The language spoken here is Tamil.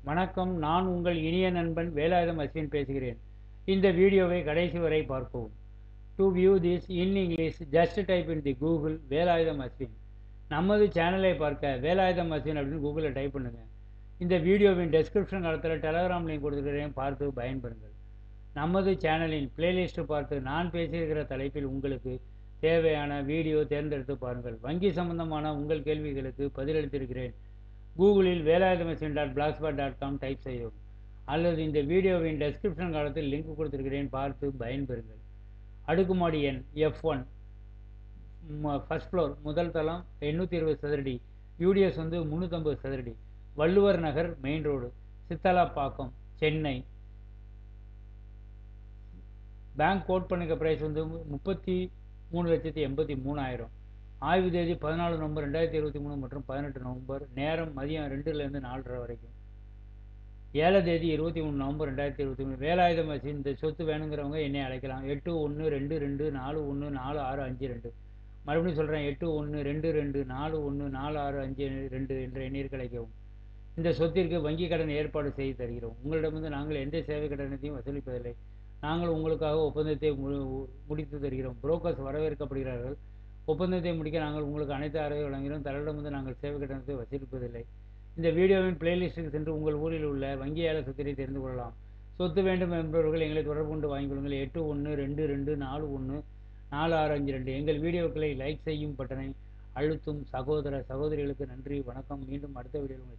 வணக்கம் நான் உங்கள் இனிய நண்பன் வேலாயுதம் அஸ்வின் பேசுகிறேன் இந்த வீடியோவை கடைசி வரை பார்க்கவும் to view this in English just type in the Google Velayutham Ashwin நமது சேனலை பார்க்க வேலாயுதம் அஸ்வின் அப்படின்னு கூகுளில் டைப் பண்ணுங்கள் இந்த வீடியோவின் டெஸ்கிரிப்ஷன் காலத்தில் டெலகிராம் லிங்க் கொடுத்துருக்கிறேன் பார்த்து பயன்பெறுங்கள் நமது சேனலின் பிளேலிஸ்ட் பார்த்து நான் பேசியிருக்கிற தலைப்பில் உங்களுக்கு தேவையான வீடியோ தேர்ந்தெடுத்து பாருங்கள் வங்கி சம்பந்தமான உங்கள் கேள்விகளுக்கு பதிலளித்திருக்கிறேன் கூகுளில் வேலாயுதமசின் dot blogspot dot com type செய்யவும் அல்லது இந்த வீடியோவின் டெஸ்கிரிப்ஷன் காலத்தில் லிங்க் கொடுத்திருக்கிறேன் பார்த்து பயன்பெறுங்கள் அடுக்குமாடி எண் எஃப் ஒன் ஃபஸ்ட் ஃப்ளோர் முதல் தளம் எண்ணூற்றி இருபது சதுரடி யூடிஎஸ் வந்து முந்நூற்றம்பது சதுரடி Valluvar Nagar main road Chithalapakkam Chennai bank code பண்ணிக்க ப்ரைஸ் வந்து முப்பத்தி மூணு லட்சத்தி எண்பத்தி மூணாயிரம் ஆய்வு தேதி பதினாலு நவம்பர் ரெண்டாயிரத்தி இருபத்தி மூணு மற்றும் பதினெட்டு நவம்பர் நேரம் மதியம் ரெண்டுலேருந்து நாலரை வரைக்கும் ஏழை தேதி இருபத்தி மூணு நவம்பர் ரெண்டாயிரத்தி இருபத்தி மூணு வேலாயுதம் வச்சு இந்த சொத்து வேணுங்கிறவங்க என்னை அழைக்கலாம் எட்டு ஒன்று ரெண்டு ரெண்டு நாலு ஒன்று நாலு ஆறு அஞ்சு ரெண்டு மறுபடியும் சொல்கிறேன் எட்டு ஒன்று ரெண்டு ரெண்டு நாலு ஒன்று நாலு ஆறு அஞ்சு ரெண்டு என்ற எண்ணிற்கு அழைக்கவும் இந்த சொத்திற்கு வங்கி கடன் ஏற்பாடு செய்து தருகிறோம் உங்களிடமிருந்து நாங்கள் எந்த சேவை கட்டணத்தையும் வசூலிப்பதில்லை நாங்கள் உங்களுக்காக ஒப்பந்தத்தை முடித்து தருகிறோம் புரோக்கர்ஸ் வரவேற்கப்படுகிறார்கள் ஒப்பந்தத்தை முடிக்க நாங்கள் உங்களுக்கு அனைத்து ஆதரவை வழங்குகிறோம் தரலிடமிருந்து நாங்கள் சேவை கட்டணத்தை வசூலிப்பதில்லை இந்த வீடியோவின் பிளேலிஸ்ட்டுக்கு சென்று உங்கள் ஊரில் உள்ள வங்கி ஏல சொத்தினை தெரிந்து கொள்ளலாம் சொத்து வேண்டும் என்பவர்கள் எங்களை தொடர்பு கொண்டு வாங்கிக் கொள்ளுங்கள் எட்டு ஒன்று ரெண்டு ரெண்டு நாலு ஒன்று நாலு ஆறு அஞ்சு ரெண்டு எங்கள் வீடியோக்களை லைக் செய்யும் பட்டனை அழுத்தும் சகோதர சகோதரிகளுக்கு நன்றி வணக்கம் மீண்டும் அடுத்த வீடியோவில்